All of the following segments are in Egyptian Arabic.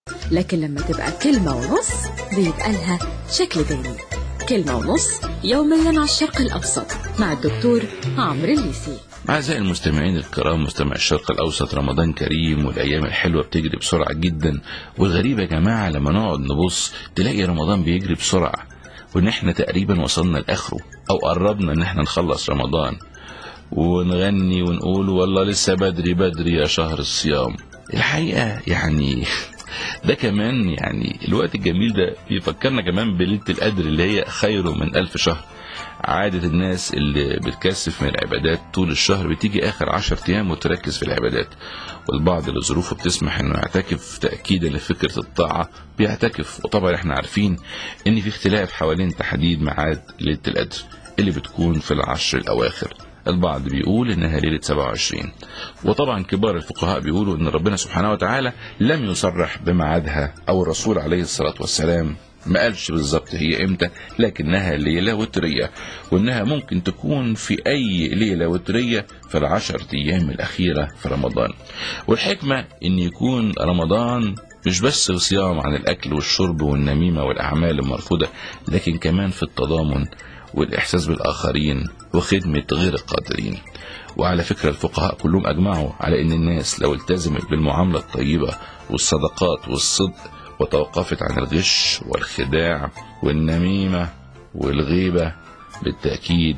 لكن لما تبقى كلمة ونص بيبقى لها شكل تاني كلمة ونص يوميا على الشرق الأوسط مع الدكتور عمرو الليسي أعزائي المستمعين الكرام مستمع الشرق الأوسط رمضان كريم والأيام الحلوة بتجري بسرعة جدا والغريب يا جماعة لما نقعد نبص تلاقي رمضان بيجري بسرعة وإن إحنا تقريبا وصلنا لآخره أو قربنا إن إحنا نخلص رمضان ونغني ونقول والله لسه بدري بدري يا شهر الصيام الحقيقة يعني ده كمان يعني الوقت الجميل ده بيفكرنا كمان بليلة القدر اللي هي خير من ألف شهر عادة الناس اللي بتكثف من العبادات طول الشهر بتيجي آخر عشر أيام وتركز في العبادات والبعض اللي ظروفه بتسمح إنه يعتكف تأكيدا لفكرة الطاعة بيعتكف وطبعا إحنا عارفين إن في اختلاف حوالين تحديد ميعاد ليلة القدر اللي بتكون في العشر الأواخر البعض بيقول انها ليله 27 وطبعا كبار الفقهاء بيقولوا ان ربنا سبحانه وتعالى لم يصرح بميعادها او الرسول عليه الصلاه والسلام ما قالش بالظبط هي امتى لكنها ليله وتريه وانها ممكن تكون في اي ليله وتريه في العشر ايام الاخيره في رمضان والحكمه ان يكون رمضان مش بس صيام عن الاكل والشرب والنميمه والاعمال المرفوضه لكن كمان في التضامن والإحساس بالآخرين وخدمة غير القادرين وعلى فكرة الفقهاء كلهم أجمعوا على أن الناس لو التزمت بالمعاملة الطيبة والصدقات والصدق وتوقفت عن الغش والخداع والنميمة والغيبة بالتأكيد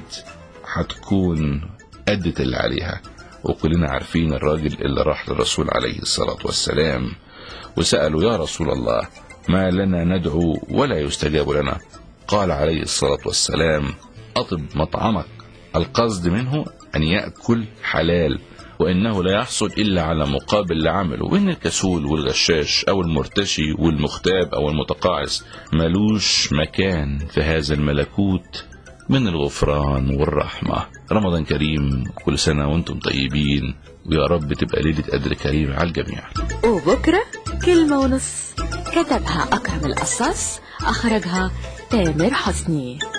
هتكون أدت اللي عليها وكلنا عارفين الراجل اللي راح للرسول عليه الصلاة والسلام وسألوا يا رسول الله ما لنا ندعو ولا يستجاب لنا قال عليه الصلاة والسلام أطب مطعمك القصد منه أن يأكل حلال وإنه لا يحصل إلا على مقابل لعمله وإن الكسول والغشاش أو المرتشي والمختاب أو المتقاعس ملوش مكان في هذا الملكوت من الغفران والرحمة رمضان كريم كل سنة وانتم طيبين ويا رب تبقى ليلة قدر كريم على الجميع وبكرة كلمة ونص كتبها أكرم القصاص أخرجها تامر حسني